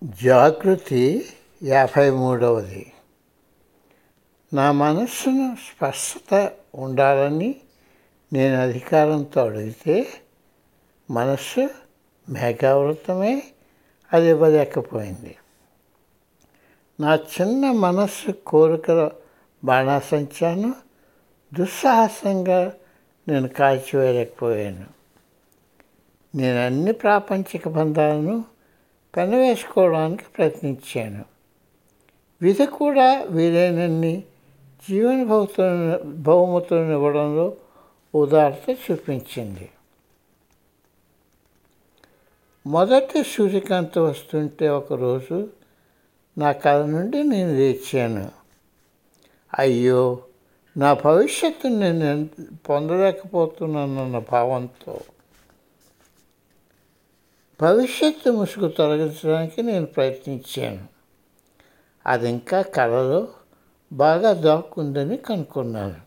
జాగృతి యాభై మూడవది నా మనస్సును స్పష్టత ఉండాలని నేను అధికారంతో అడిగితే మనస్సు మేఘావృతమై అది ఇవ్వలేకపోయింది నా చిన్న మనస్సు కోరికల బాణాసంచాను దుస్సాహసంగా నేను కాల్చివేయలేకపోయాను నేను అన్ని ప్రాపంచిక బంధాలను పెనవేసుకోవడానికి ప్రయత్నించాను విధి కూడా వీలైనన్ని జీవన భౌతులను బహుమతులను ఇవ్వడంలో ఉదారత చూపించింది మొదటి సూర్యకాంతి వస్తుంటే ఒకరోజు నా కళ నుండి నేను లేచాను అయ్యో నా భవిష్యత్తును నేను ఎంత- పొందలేకపోతున్నానన్న భావంతో భవిష్యత్తు ముసుగు తొలగించడానికి నేను ప్రయత్నించాను అది ఇంకా కళలో బాగా దాక్కుందని కనుక్కున్నాను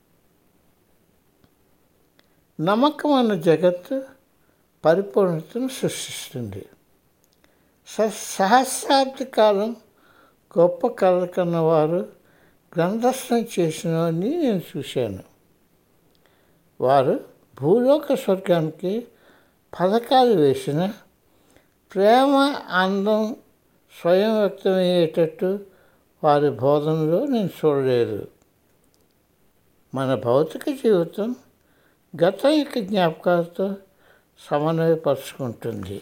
నమ్మకం అన్న జగత్తు పరిపూర్ణతను సృష్టిస్తుంది స సహస్రాబ్ది కాలం గొప్ప కళ కన్నవారు గ్రంథస్థం చేసినవని నేను చూశాను వారు భూలోక స్వర్గానికి పథకాలు వేసిన ప్రేమ అందం స్వయం వ్యక్తమయ్యేటట్టు వారి బోధనలో నేను చూడలేదు మన భౌతిక జీవితం గతం యొక్క జ్ఞాపకాలతో సమన్వయపరుచుకుంటుంది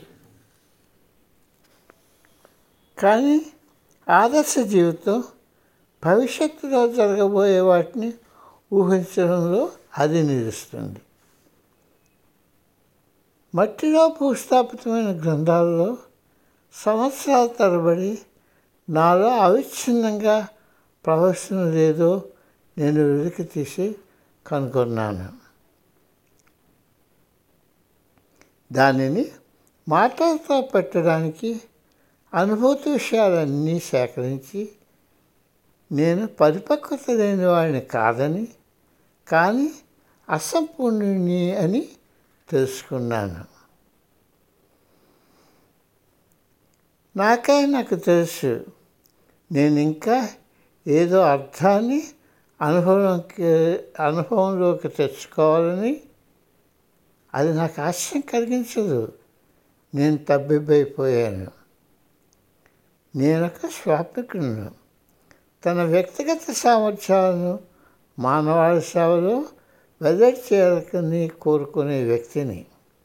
కానీ ఆదర్శ జీవితం భవిష్యత్తులో జరగబోయే వాటిని ఊహించడంలో అది నిలుస్తుంది మట్టిలో భూస్థాపితమైన గ్రంథాల్లో సంవత్సరాల తరబడి నాలో అవిచ్ఛిన్నంగా ప్రవహిస్తున్న లేదో నేను వెలికి తీసి కనుగొన్నాను దానిని మాటలతో పెట్టడానికి అనుభూతి విషయాలన్నీ సేకరించి నేను పరిపక్వత లేని వాడిని కాదని కానీ అసంపూర్ణుని అని తెలుసుకున్నాను నాకై నాకు తెలుసు నేను ఇంకా ఏదో అర్థాన్ని అనుభవంకి అనుభవంలోకి తెచ్చుకోవాలని అది నాకు ఆశ్చర్యం కలిగించదు నేను తబ్బిబ్బైపోయాను నేనొక స్వాప్నికులను తన వ్యక్తిగత సామర్థ్యాలను మానవాళి సేవలో వెల్లడి చేయాలని కోరుకునే వ్యక్తిని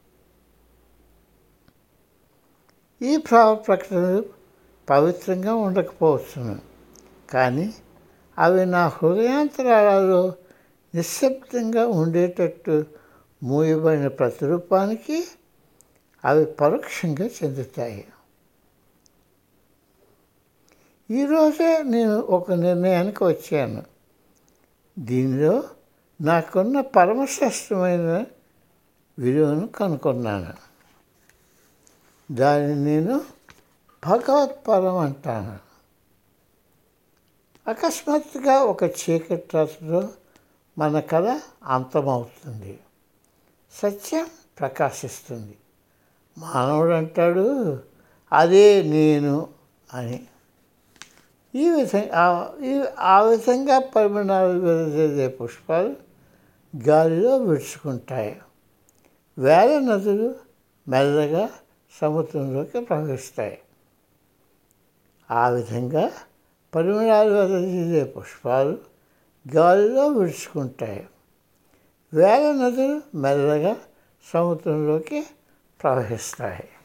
ఈ భావ ప్రకటనలు పవిత్రంగా ఉండకపోవచ్చును కానీ అవి నా హృదయాంతరాలలో నిశ్శబ్దంగా ఉండేటట్టు మూయబడిన ప్రతిరూపానికి అవి పరోక్షంగా చెందుతాయి ఈరోజే నేను ఒక నిర్ణయానికి వచ్చాను దీనిలో నాకున్న పరమశ్రేష్టమైన విలువను కనుక్కున్నాను దాన్ని నేను భగవత్పరం అంటాను అకస్మాత్తుగా ఒక చీకటి రాత్రిలో మన కళ అంతమవుతుంది సత్యం ప్రకాశిస్తుంది మానవుడు అంటాడు అదే నేను అని ఈ విధంగా ఈ ఆ విధంగా పరిమాణాలు వెదజల్లే పుష్పాలు గాలిలో విడుచుకుంటాయి వేల నదులు మెల్లగా సముద్రంలోకి ప్రవహిస్తాయి ఆ విధంగా పరిమళాలు వెదజల్లే పుష్పాలు గాలిలో విడుచుకుంటాయి వేల నదులు మెల్లగా సముద్రంలోకి ప్రవహిస్తాయి